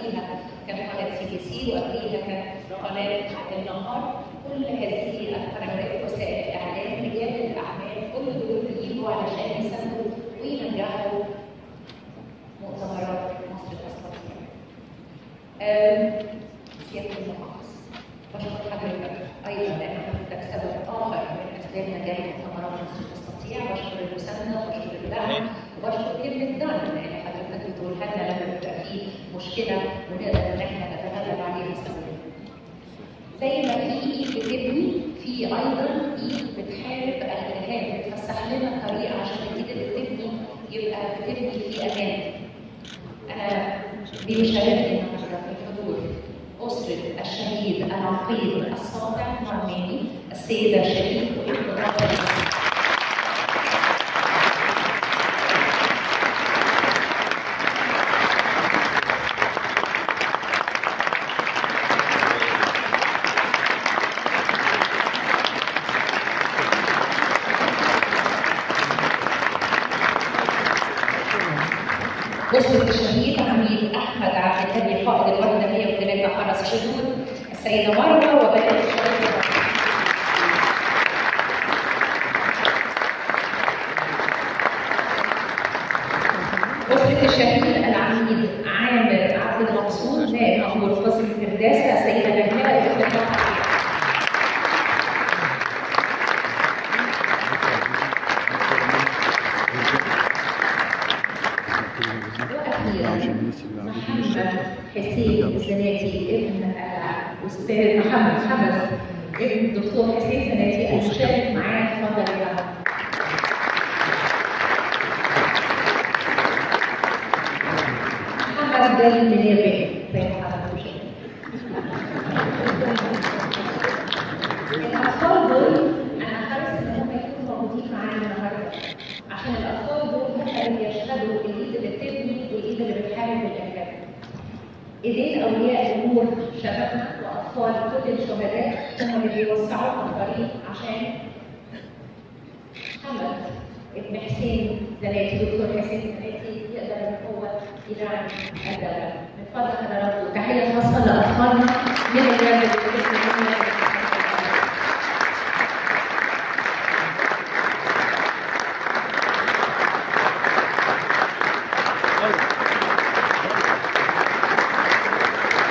وقبليها كان قناه سي بي سي وقبليها كان قناه النهار كل هذه القنوات وسائل الاعلام رجال الاعمال كل دول بيجوا علشان يساندوا وينجحوا مؤتمرات مصر الاسلاميه. سياده المحافظ بشكر حضرتك ايضا لان حضرتك سبب اخر من اسباب نجاح مؤتمرات مصر تستطيع بشكر المسانده وبشكر الدعم وبشكر كلمه دعم لان حضرتك بتقولها لنا لما بيبقى في مشكله ونقدر ان احنا نتغلب عليها سوا. زي ما في ايد بتبني في ايضا ايد بتحارب الارهاب بتفسح لنا طريقه عشان الايد اللي بتبني يبقى بتبني في امان. انا بيشرفني النهارده في الحضور أسرة الشهيد العقيد الساطع مرماني السيدة شريف أسرة الشهيد عميد أحمد عبد الهادي قائد الوحدة 103 حرس الحدود السيدة مروة وبنات الشهيد أسرة الشهيد العميد عامر عبد المنصور نائب مأمور قسم الفرداسة السيدة نجلاء ابن محمد حسين الزناتي ابن الاستاذ محمد حمد ابن الدكتور حسين زناتي المشارك معاه اتفضل يا محمد محمد جاي من اليابان زي ما حضرتك الاطفال دول انا حريص ان هم يكونوا موجودين معانا النهارده عشان الاطفال دول هم اللي يشهدوا الايد اللي بتبني والايد اللي بتحارب الارهاب ايدين اولياء الامور شبابنا واطفال كل الشهداء هم اللي بيوسعوا الطريق عشان محمد ابن حسين زناتي دكتور حسين زناتي يقدر ان هو يدعم الدوله. من فضل حضراتكم تحيه خاصه لاطفالنا من الرياضه